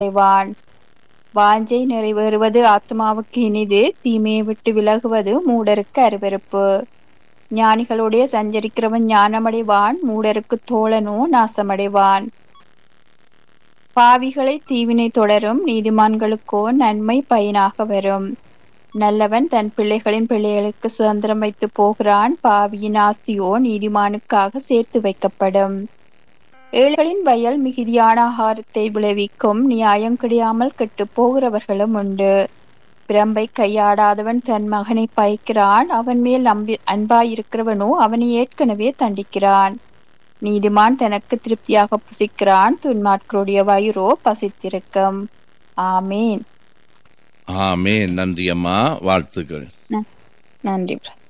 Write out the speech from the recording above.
அடைவான் வாஞ்சை நிறைவேறுவது ஆத்மாவுக்கு இனிது தீமையை விட்டு விலகுவது மூடருக்கு அருவருப்பு ஞானிகளுடைய சஞ்சரிக்கிறவன் ஞானமடைவான் மூடருக்கு தோழனோ நாசமடைவான் பாவிகளை தீவினை தொடரும் நீதிமான்களுக்கோ நன்மை பயனாக வரும் நல்லவன் தன் பிள்ளைகளின் பிள்ளைகளுக்கு சுதந்திரம் வைத்து போகிறான் பாவியின் ஆஸ்தியோ நீதிமானுக்காக சேர்த்து வைக்கப்படும் ஏழைகளின் வயல் மிகுதியான ஆகாரத்தை விளைவிக்கும் நியாயம் கிடையாமல் கெட்டு போகிறவர்களும் உண்டு பிரம்பை கையாடாதவன் தன் மகனை பயக்கிறான் அவன் மேல் நம்பி அன்பாயிருக்கிறவனோ அவனை ஏற்கனவே தண்டிக்கிறான் நீதிமான் தனக்கு திருப்தியாக புசிக்கிறான் துன்மாட்களுடைய வயிறோ பசித்திருக்கும் ஆமேன் ஆமேன் நன்றி அம்மா வாழ்த்துக்கள் நன்றி பிரதர்